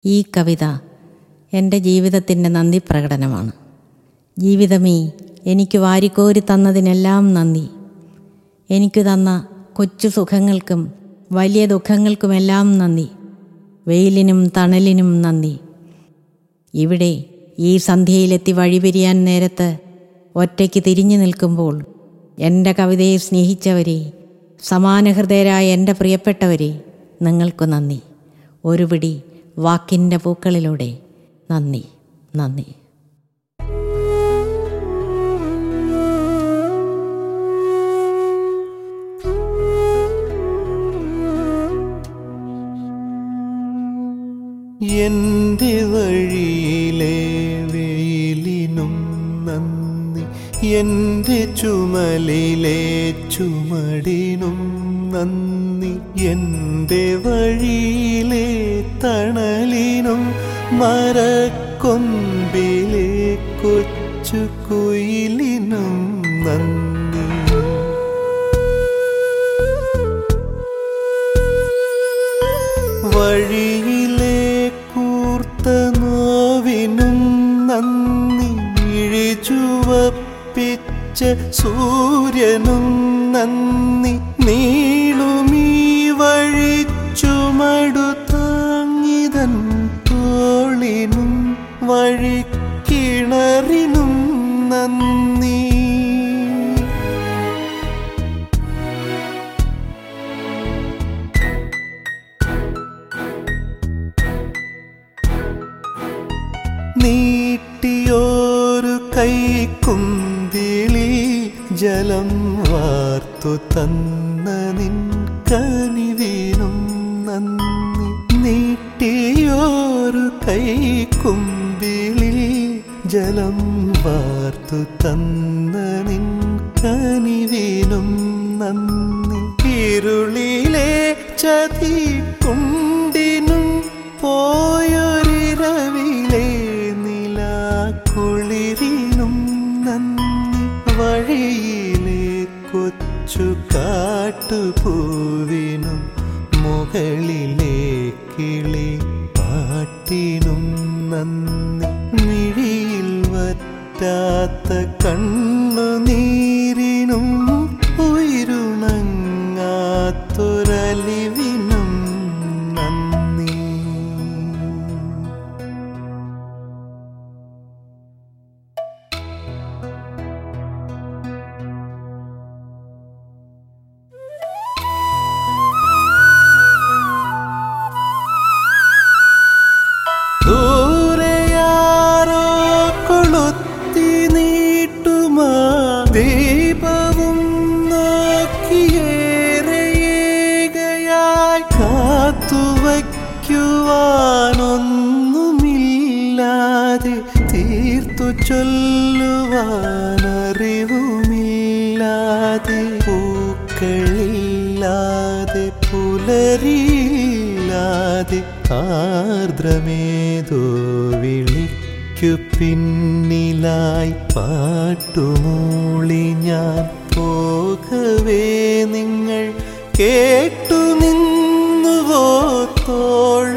ഈ കവിത എൻ്റെ ജീവിതത്തിൻ്റെ നന്ദി പ്രകടനമാണ് ജീവിതമേ എനിക്ക് വാരിക്കോരി തന്നതിനെല്ലാം നന്ദി എനിക്ക് തന്ന കൊച്ചു സുഖങ്ങൾക്കും വലിയ ദുഃഖങ്ങൾക്കുമെല്ലാം നന്ദി വെയിലിനും തണലിനും നന്ദി ഇവിടെ ഈ സന്ധ്യയിലെത്തി വഴിപിരിയാൻ നേരത്ത് ഒറ്റയ്ക്ക് തിരിഞ്ഞു നിൽക്കുമ്പോൾ എൻ്റെ കവിതയെ സ്നേഹിച്ചവരെ സമാനഹൃദയരായ എൻ്റെ പ്രിയപ്പെട്ടവരെ നിങ്ങൾക്ക് നന്ദി ഒരു പിടി വാക്കിൻ്റെ പൂക്കളിലൂടെ നന്ദി നന്ദി എന്റെ വഴിയിലെ വെയിലിനും നന്ദി എന്റെ ചുമലിലെ ചുമടിനും നന്ദി എന്റെ വഴിയിലെ തണലിനും മരക്കൊമ്പിലെ കൊച്ചു കുയിലിനും നന്ദി വഴിയിലെ കൂർത്ത നോവിനും നന്ദി ഇഴിച്ചുവപ്പിച്ച സൂര്യനും നന്ദി നീളുമീ വഴി ചുമടു താങ്ങിതൻ തോളിനും വഴിക്കിണറിനും നന്ദി നീട്ടിയോരു കൈക്കുന്തിളി ജലം വാർത്തു തന്ന നിൻ കനിവിനും നന്ദി നീട്ടിയോരു കൈക്കുമ്പിളി ജലം വാർത്തു തന്ന നിൻ കനിവിനും നന്ദി ഇരുളിലെ ചതിക്കുണ്ടിനും പോയൊരിരവിലെ നിലാക്കുളിരിനും നന്ദി വഴിയിലെ കൊച്ചു കാട്ടുപൂവിനും മുകളിലെ കിളി പാട്ടിനും നന്ദി മിഴിയിൽ വറ്റാത്ത കണ്ണുനീരിനും ഉയരുണങ്ങാത്തൊരലിവിനും നന്ദി ദൂരെയാരോ കൊളുത്തി നീട്ടുമാ ദീപവും നോക്കിയേറെയേകയായി കാത്തുവയ്ക്കുവാനൊന്നുമില്ലാതെ തീർത്തു ചൊല്ലുവാനറിവുമില്ലാതെ പൂക്കളില്ലാതെ പുലരിയില്ലാതെ ആർദ്രമേതോ വിളിക്കു പിന്നിലായി പാട്ടുമൂളി ഞാൻ പോകവേ നിങ്ങൾ കേട്ടു നിന്നുവോ തോൾ